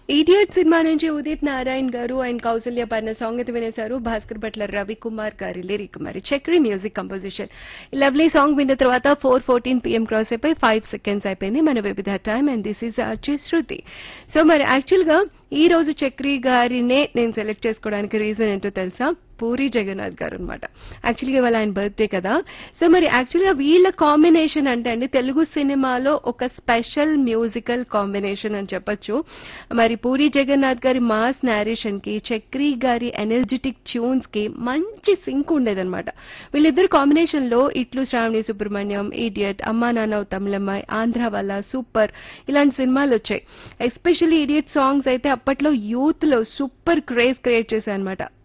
idiot cinema నుంచి ఉదిత్ నారాయణ్ గారు and Kaushalya పాడిన సాంగ్ అయితే వినేశారు భాస్కర్ భట్ల రవి కుమార్ గారి లిరిక్ మరి చక్రి మ్యూజిక్ కంపోజిషన్ ఈ లవ్లీ సాంగ్ విన్న తర్వాత ఫోర్ ఫోర్టీన్ పిఎం క్రాస్ అయిపోయి ఫైవ్ సెకండ్స్ అయిపోయింది మన Vividh time and this is Archi Shruti so మరి యాక్చువల్ గా ఈ రోజు చక్రి గారినే నేను సెలెక్ట్ చేసుకోవడానికి రీజన్ ఏంటో తెలుసా పూరి జగన్నాథ్ గారు అనమాట యాక్చువల్గా ఇవాళ ఆయన బర్త్డే కదా సో మరి యాక్చువల్గా వీళ్ళ కాంబినేషన్ అంటే అండి తెలుగు సినిమాలో ఒక స్పెషల్ మ్యూజికల్ కాంబినేషన్ అని చెప్పొచ్చు మరి పూరి జగన్నాథ్ గారి మాస్ నేరేషన్ కి చక్రి గారి ఎనర్జెటిక్ ట్యూన్స్ కి మంచి సింక్ ఉండేదన్నమాట వీళ్ళిద్దరు కాంబినేషన్ లో ఇట్లు శ్రావణి సుబ్రహ్మణ్యం ఈడియట్ అమ్మా నాన్న ఓ తమిళమ్మాయి ఆంధ్ర వల్ల సూపర్ ఇలాంటి సినిమాలు వచ్చాయి ఎస్పెషల్లీ ఈడియట్ సాంగ్స్ అయితే అప్పట్లో యూత్ లో సూపర్ క్రేజ్ క్రియేట్ చేశాయి అనమాట